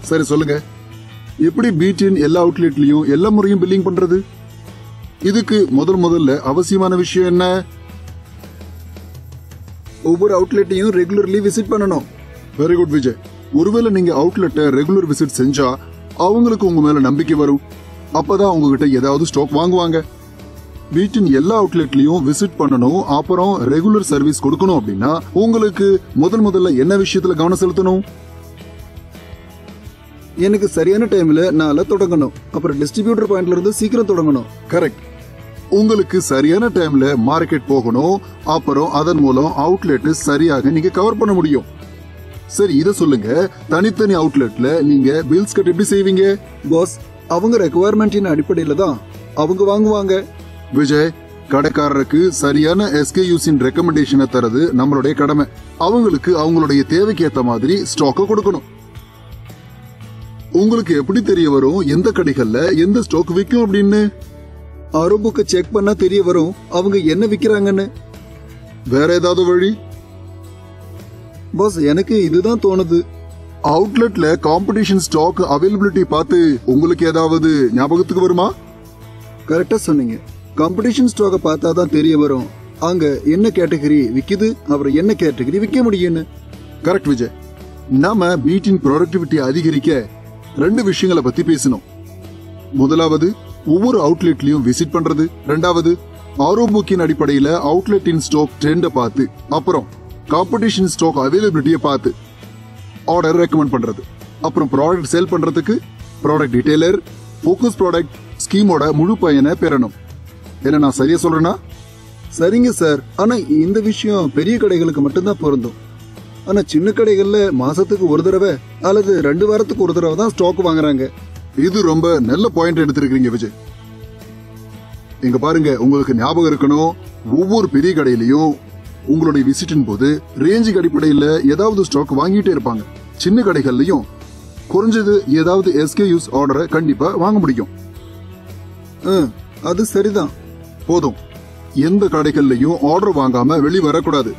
சரி சொல்லுங்க எப்படி பீட்டின் எல்லா அவுட்லெட்லயும் எல்லா முறையும் பில்லிங் பண்றது இதுக்கு முதல் முதல்ல அவசியமான விஷயம் என்ன ஒவ்வொரு அவுட்லெட்டையும் ரெகுலர்லி விசிட் பண்ணணும் வெரி குட் விஜய் ஒருவேளை நீங்க அவுட்லெட்டை ரெகுலர் விசிட் செஞ்சா அவங்களுக்கு உங்க மேல நம்பிக்கை வரும் அப்பதான் உங்ககிட்ட ஏதாவது ஸ்டாக் வாங்குவாங்க வீட்டின் எல்லா அவுட்லெட்லயும் விசிட் பண்ணணும் அப்புறம் ரெகுலர் சர்வீஸ் கொடுக்கணும் அப்படின்னா உங்களுக்கு முதல் முதல்ல என்ன விஷயத்துல கவனம் செலுத்தணும் எனக்கு சரியான டைம்ல நாள தொடங்கணும் அப்புறம் டிஸ்ட்ரிபியூட்டர் பாயிண்ட்ல இருந்து சீக்கிரம் தொடங்கணும் கரெக்ட் உங்களுக்கு சரியான டைம்ல மார்க்கெட் போகணும் அப்புறம் அதன் மூலம் அவுட்லெட் சரியாக நீங்க கவர் பண்ண முடியும் சரி இத சொல்லுங்க தனித்தனி அவுட்லெட்ல நீங்க பில்ஸ் கட் எப்படி செய்வீங்க பாஸ் அவங்க ரெக்குவயர்மெண்டின் அடிப்படையில தான் அவங்க வாங்குவாங்க விஜய் கடைக்காரருக்கு சரியான எஸ்கேயூசின் ரெக்கமெண்டேஷனை தரது நம்மளுடைய கடமை அவங்களுக்கு அவங்களுடைய தேவைக்கு ஏத்த மாதிரி ஸ்டாக்க கொடுக்கணும் உங்களுக்கு எப்படி தெரிய வரும் எந்த கடைகள்ல எந்த ஸ்டாக் விற்கும் அப்படின்னு ஆரோ புக்கை செக் பண்ணா தெரிய வரும் அவங்க என்ன விக்கிறாங்கன்னு வேற ஏதாவது வழி பாஸ் எனக்கு இதுதான் தோணுது அவுட்லெட்ல காம்படிஷன் ஸ்டாக் அவைலபிலிட்டி பார்த்து உங்களுக்கு ஏதாவது ஞாபகத்துக்கு வருமா கரெக்டா சொன்னீங்க காம்படிஷன் ஸ்டாக்கை பார்த்தா தான் தெரிய வரும் அங்க என்ன கேட்டகரி விக்குது அப்புறம் என்ன கேட்டகரி விற்க முடியும்னு கரெக்ட் விஜய் நாம பீட்டின் ப்ரொடக்டிவிட்டி அதிகரிக்க ரெண்டு விஷயங்களை பத்தி பேசணும் முதலாவது ஒவ்வொரு அவுட்லெட்லயும் விசிட் பண்றது ரெண்டாவது ஆரோக்கியின் அடிப்படையில அவுட்லெட்டின் ஸ்டாக் ட்ரெண்ட பார்த்து அப்புறம் காம்படிஷன் ஸ்டாக் அவைலபிலிட்டியை பார்த்து ஆர்டர் ரெக்கமெண்ட் பண்றது அப்புறம் ப்ராடக்ட் சேல் பண்றதுக்கு ப்ராடக்ட் டீடைலர் ஃபோக்கஸ் ப்ராடக்ட் ஸ்கீமோட முழு பயனை பெறணும் என்ன நான் சரியா சொல்றேனா சரிங்க சார் ஆனா இந்த விஷயம் பெரிய கடைகளுக்கு மட்டும்தான் பொருந்தும் ஆனா சின்ன கடைகள்ல மாசத்துக்கு ஒரு தடவை அல்லது ரெண்டு வாரத்துக்கு ஒரு தடவை தான் ஸ்டாக் வாங்குறாங்க இது ரொம்ப நல்ல பாயிண்ட் எடுத்திருக்கீங்க விஜய் இங்க பாருங்க உங்களுக்கு ஞாபகம் இருக்கணும் ஒவ்வொரு பெரிய கடையிலயும் உங்களுடைய விசிட்டின் போது ரேஞ்சுக்கு அடிப்படையில ஏதாவது ஸ்டாக் வாங்கிட்டே இருப்பாங்க சின்ன கடைகள்லயும் குறைஞ்சது ஏதாவது எஸ்கேயூஸ் ஆர்டரை கண்டிப்பா வாங்க முடியும் ஆ, அது சரிதான் போதும் எந்த கடைகள்லயும் ஆர்டர் வாங்காம வெளி வரக்கூடாது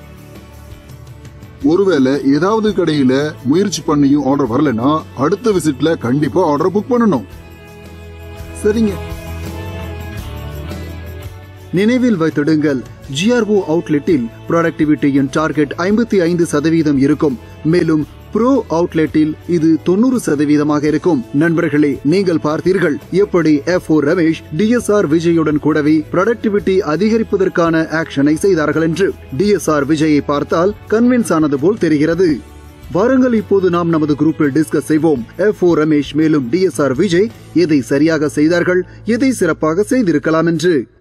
ஒருவேளை ஏதாவது கடையில முயற்சி பண்ணியும் ஆர்டர் வரலன்னா அடுத்த விசிட்ல கண்டிப்பா ஆர்டர் புக் பண்ணணும் சரிங்க நினைவில் வைத்திடுங்கள் ஜிஆர்ஓ அவுட்லெட்டில் ப்ராடக்டிவிட்டியின் டார்கெட் ஐம்பத்தி ஐந்து சதவீதம் இருக்கும் மேலும் ப்ரோ அவுட்லெட்டில் இது தொண்ணூறு சதவீதமாக இருக்கும் நண்பர்களே நீங்கள் பார்த்தீர்கள் எப்படி எஃப் ஓ ரமேஷ் டிஎஸ்ஆர் விஜயுடன் கூடவே ப்ரொடக்டிவிட்டி அதிகரிப்பதற்கான ஆக்ஷனை செய்தார்கள் என்று டிஎஸ்ஆர் விஜயை பார்த்தால் கன்வின்ஸ் ஆனது போல் தெரிகிறது வாருங்கள் இப்போது நாம் நமது குரூப்பில் டிஸ்கஸ் செய்வோம் எஃப் ஓ ரமேஷ் மேலும் டிஎஸ்ஆர் விஜய் எதை சரியாக செய்தார்கள் எதை சிறப்பாக செய்திருக்கலாம் என்று